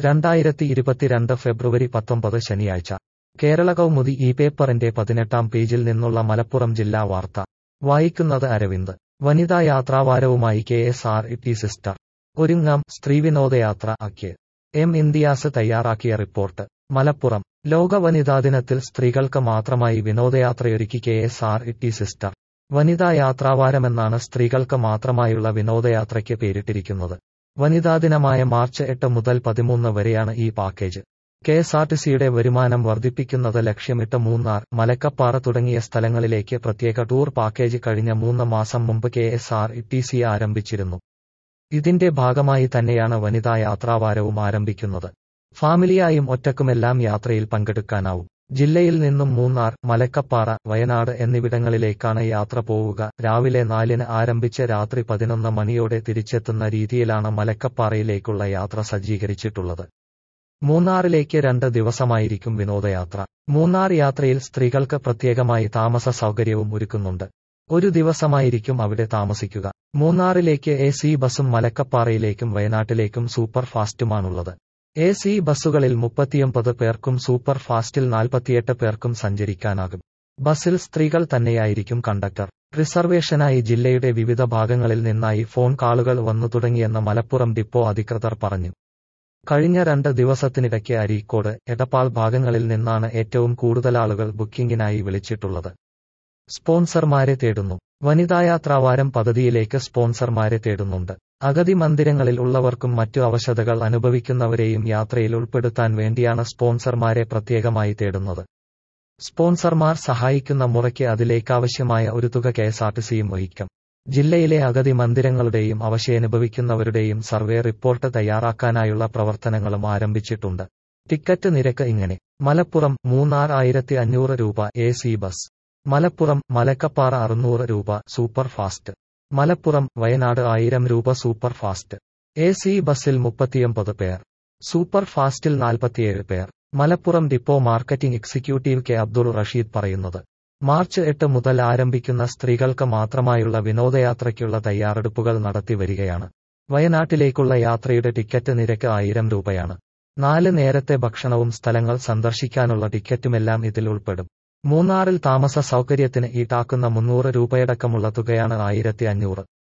രണ്ടായിരത്തി ഇരുപത്തിരണ്ട് ഫെബ്രുവരി പത്തൊമ്പത് ശനിയാഴ്ച കേരള കൗമുദി ഈ പേപ്പറിന്റെ പതിനെട്ടാം പേജിൽ നിന്നുള്ള മലപ്പുറം ജില്ലാ വാർത്ത വായിക്കുന്നത് അരവിന്ദ് വനിതാ യാത്രാവാരവുമായി കെ എസ് ആർ ഇ ടി സിസ്റ്റർ ഒരുങ്ങാം സ്ത്രീവിനോദയാത്ര അക്ക് എം ഇന്ത്യാസ് തയ്യാറാക്കിയ റിപ്പോർട്ട് മലപ്പുറം ലോക വനിതാ ദിനത്തിൽ സ്ത്രീകൾക്ക് മാത്രമായി വിനോദയാത്രയൊരുക്കി കെ എസ് ആർ ഇ ടി സിസ്റ്റർ വനിതാ യാത്രാവാരമെന്നാണ് സ്ത്രീകൾക്ക് മാത്രമായുള്ള വിനോദയാത്രയ്ക്ക് പേരിട്ടിരിക്കുന്നത് വനിതാ ദിനമായ മാർച്ച് എട്ട് മുതൽ പതിമൂന്ന് വരെയാണ് ഈ package K S R T സിയുടെ വരുമാനം വർദ്ധിപ്പിക്കുന്നത് ലക്ഷ്യമിട്ട് മൂന്നാർ മലക്കപ്പാറ തുടങ്ങിയ സ്ഥലങ്ങളിലേക്ക് പ്രത്യേക ടൂർ പാക്കേജ് കഴിഞ്ഞ മൂന്ന് മാസം മുമ്പ് K S R T C ആരംഭിച്ചിരുന്നു ഇതിന്റെ ഭാഗമായി തന്നെയാണ് വനിതാ യാത്രാവാരവും ആരംഭിക്കുന്നത് ഫാമിലിയായും ഒറ്റക്കുമെല്ലാം യാത്രയിൽ പങ്കെടുക്കാനാവും ജില്ലയിൽ നിന്നും മൂന്നാർ മലക്കപ്പാറ വയനാട് എന്നിവിടങ്ങളിലേക്കാണ് യാത്ര പോവുക രാവിലെ നാലിന് ആരംഭിച്ച് രാത്രി പതിനൊന്ന് മണിയോടെ തിരിച്ചെത്തുന്ന രീതിയിലാണ് മലക്കപ്പാറയിലേക്കുള്ള യാത്ര സജ്ജീകരിച്ചിട്ടുള്ളത് മൂന്നാറിലേക്ക് രണ്ട് ദിവസമായിരിക്കും വിനോദയാത്ര മൂന്നാർ യാത്രയിൽ സ്ത്രീകൾക്ക് പ്രത്യേകമായി താമസ സൗകര്യവും ഒരുക്കുന്നുണ്ട് ഒരു ദിവസമായിരിക്കും അവിടെ താമസിക്കുക മൂന്നാറിലേക്ക് എ സി ബസും മലക്കപ്പാറയിലേക്കും വയനാട്ടിലേക്കും സൂപ്പർ ഫാസ്റ്റുമാണുള്ളത് എ സി ബസ്സുകളിൽ മുപ്പത്തിയൊമ്പത് പേർക്കും സൂപ്പർ ഫാസ്റ്റിൽ നാൽപ്പത്തിയെട്ട് പേർക്കും സഞ്ചരിക്കാനാകും ബസ്സിൽ സ്ത്രീകൾ തന്നെയായിരിക്കും കണ്ടക്ടർ റിസർവേഷനായി ജില്ലയുടെ വിവിധ ഭാഗങ്ങളിൽ നിന്നായി ഫോൺ കാളുകൾ വന്നു തുടങ്ങിയെന്ന് മലപ്പുറം ഡിപ്പോ അധികൃതർ പറഞ്ഞു കഴിഞ്ഞ രണ്ട് ദിവസത്തിനിടയ്ക്ക് അരീക്കോട് എടപ്പാൾ ഭാഗങ്ങളിൽ നിന്നാണ് ഏറ്റവും കൂടുതൽ ആളുകൾ ബുക്കിംഗിനായി വിളിച്ചിട്ടുള്ളത് സ്പോൺസർമാരെ തേടുന്നു വനിതായാത്രാവാരം പദ്ധതിയിലേക്ക് സ്പോൺസർമാരെ തേടുന്നുണ്ട് അഗതി മന്ദിരങ്ങളിൽ ഉള്ളവർക്കും മറ്റു അവശതകൾ അനുഭവിക്കുന്നവരെയും യാത്രയിൽ ഉൾപ്പെടുത്താൻ വേണ്ടിയാണ് സ്പോൺസർമാരെ പ്രത്യേകമായി തേടുന്നത് സ്പോൺസർമാർ സഹായിക്കുന്ന മുറയ്ക്ക് അതിലേക്കാവശ്യമായ ഒരു തുക കെഎസ്ആർടിസിയും വഹിക്കും ജില്ലയിലെ അഗതി മന്ദിരങ്ങളുടെയും അവശയനുഭവിക്കുന്നവരുടെയും സർവേ റിപ്പോർട്ട് തയ്യാറാക്കാനായുള്ള പ്രവർത്തനങ്ങളും ആരംഭിച്ചിട്ടുണ്ട് ടിക്കറ്റ് നിരക്ക് ഇങ്ങനെ മലപ്പുറം മൂന്നാർ ആയിരത്തി അഞ്ഞൂറ് രൂപ A C bus Malappuram Malakkappara അറുന്നൂറ് രൂപ സൂപ്പർ ഫാസ്റ്റ് മലപ്പുറം വയനാട് ആയിരം രൂപ സൂപ്പർ ഫാസ്റ്റ് എ സി ബസ്സിൽ മുപ്പത്തിയൊമ്പത് പേർ സൂപ്പർ ഫാസ്റ്റിൽ നാൽപ്പത്തിയേഴ് പേർ Malappuram depot marketing executive K Abdul Rasheed പറയുന്നത് മാർച്ച് എട്ട് മുതൽ ആരംഭിക്കുന്ന സ്ത്രീകൾക്ക് മാത്രമായുള്ള വിനോദയാത്രയ്ക്കുള്ള തയ്യാറെടുപ്പുകൾ നടത്തി വരികയാണ് വയനാട്ടിലേക്കുള്ള യാത്രയുടെ ടിക്കറ്റ് നിരക്ക് ആയിരം രൂപയാണ് നാല് നേരത്തെ ഭക്ഷണവും സ്ഥലങ്ങൾ സന്ദർശിക്കാനുള്ള ടിക്കറ്റുമെല്ലാം ഇതിൽ ഉൾപ്പെടും മൂന്നാറിൽ താമസ സൗകര്യത്തിന് ഈടാക്കുന്ന മുന്നൂറ് രൂപയടക്കമുള്ള തുകയാണ് ആയിരത്തി അഞ്ഞൂറ്